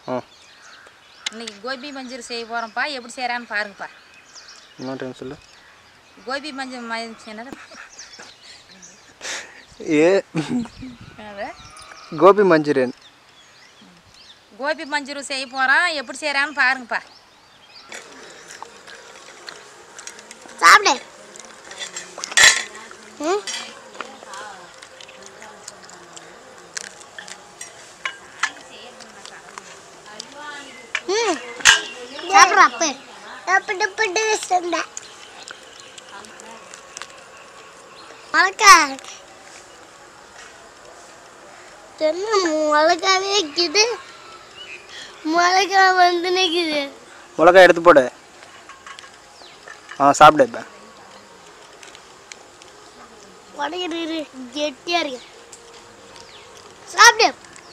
ஆ இன்னைக்கு கோபி மஞ்சள் செய்ய போகிறோம்ப்பா எப்படி செய்கிறான்னு பாருங்கப்பா இன்னொரு டைம் சொல்லு கோபி மஞ்சள் மஞ்சள் என்னது ஏ என்னது? கோபி மஞ்சூரியன் கோபி மஞ்சள் செய்ய போகிறோம் எப்படி செய்கிறான்னு பாருங்கப்பா சாப்பிடு ம் ம் சாப்பிட்ற அப்போ சாப்பிட்டு பிட்டு சொன்னேன் மழக்கா என்ன மிளகாவே இருக்குது மிளகா வந்து நிற்குது மிளகாய் எடுத்து போடு ஆ சாப்பிடு இப்போ உடைக்கிறது கெட்டியா இருக்கு சாப்பிடு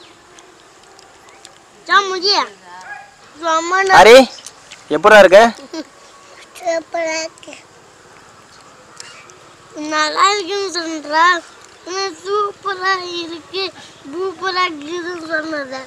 சாமுஜியா ரொம்ப ஹரி எப்படா இருக்க சூப்பரா இருக்கு நல்லா இருக்குன்னு சொல்றா ஆனால் சூப்பரா இருக்கு சூப்பரா இருக்குன்னு சொன்னது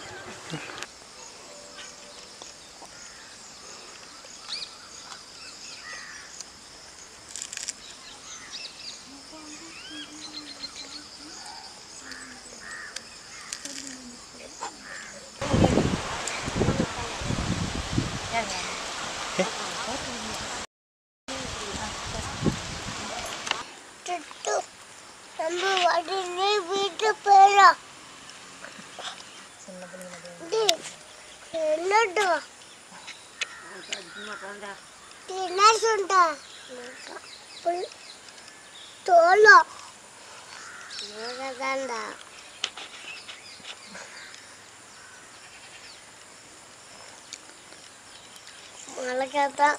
சுட்டு நம்ம உடனே வீட்டு போயிடலாம் என்னடா என்ன சொல்றா தோலா தாண்டா மிளகாய் தான்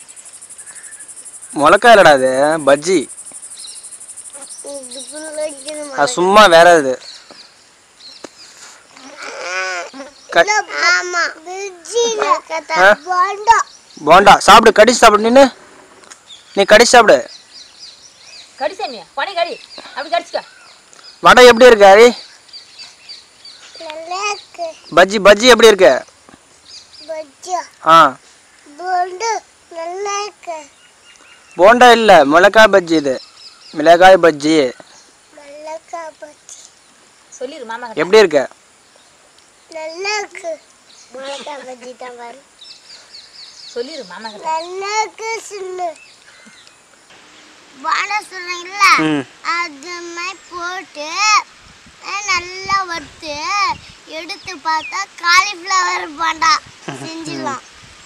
மிளகாய் இல்லடா அது பஜ்ஜி இதுக்குள்ள வைக்கணும் அது சும்மா வேற இது க- ஆமா வெஜ்ஜில ஆ? போண்டா போண்டா சாப்பிடு கடிச்சு சாப்பிடு நின்று நீ கடிச்சு சாப்பிடு கடி சாமியா பனி கடி அப்படி கடிச்சுக்க வடை எப்படி இருக்கு ஹரி நல்லா இருக்கு பஜ்ஜி பஜ்ஜி எப்படி இருக்கு பஜ்ஜா ஆ போண்டு நல்லா இருக்கு போண்டா இல்லை மிளகாய் பஜ்ஜி இது மிளகாய் பஜ்ஜி மிளகாய் பஜ்ஜி சொல்லிடு மாமா கிட்ட. எப்படி இருக்கு நல்லா இருக்கு மிளகாய் பஜ்ஜி தான் பாரு சொல்லிடு மாமா கிட்ட நல்லா இருக்கு சொல்லு வாடை சொன்னீங்கல்ல ம் அது மாதிரி போட்டு அஹ், நல்லா வறுத்து எடுத்து பார்த்தா காலிஃப்ளவர் போண்டா செஞ்சிடலாம்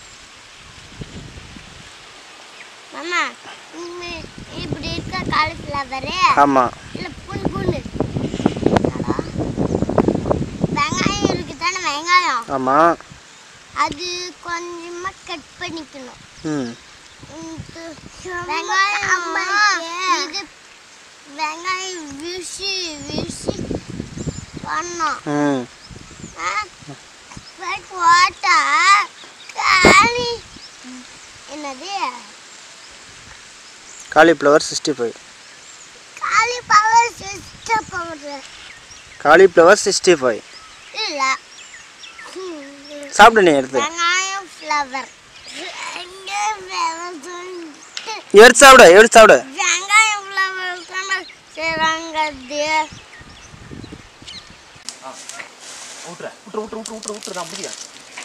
மாமா இம்மி- இப்படி இருக்க காலிஃப்ளவரு ஆமாம் இல்ல புண்ணு புண்ணு என்னடா? வெங்காயம் இருக்கு தானே வெங்காயம் ஆமாம் அது கொஞ்சமா கட் பண்ணிக்கணும் ம் இது வெங்காயம் இது வெங்காயம் விசி விசி பண்ணோம் ம் போட்டா காலி என்னது காலிஃப்ளவர் சிக்ஸ்டி ஃபைவ் காலி power system power cauliflower sixty five இல்ல சாப்பிடு நீ எடுத்து வெங்காயம் ஃப்ளவர் எங்க சொல்லிட்டு எடுத்து சாப்பிடு எடுத்து சாப்பிடு வெங்காயம் ஃப்ளவர் தானே செய்றாங்க அது விட்டுற விட்டுரு விட்டுரு விட்டுரு விட்டுரு விட்டுரு நான் முடியா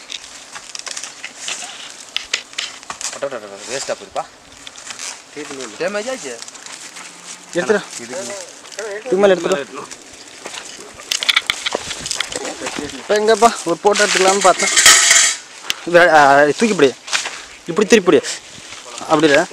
வேஸ்ட்டாக போயிருப்பா டேமேஜ் ஆச்சு எடுத்துடு இதுக்கு மேலே எடுத்துடு இப்போ எங்கப்பா ஒரு போட்டோ எடுத்துக்கலாம்னு பார்த்தேன் வே- ஆ, தூக்கி இப்படி இப்படி திருப்பி அப்படி இல்லை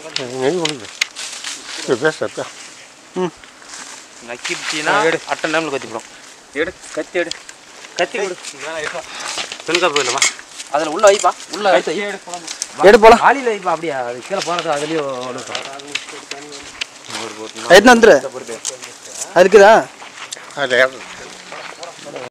ம் நக்கிப்பிட்டீங்கன்னா அட்டை டைமில் கத்திப்படும் எடு கத்தி எடு கத்தி கொடு பெண்கா போயிடலாமா அதில் உள்ள வைப்பா உள்ள வைப்பா எடு போலாம் காலியில் வைப்பா அப்படியா அது கீழே போகிறது அதுலேயும் எடுத்து வந்துரு அது இருக்குதா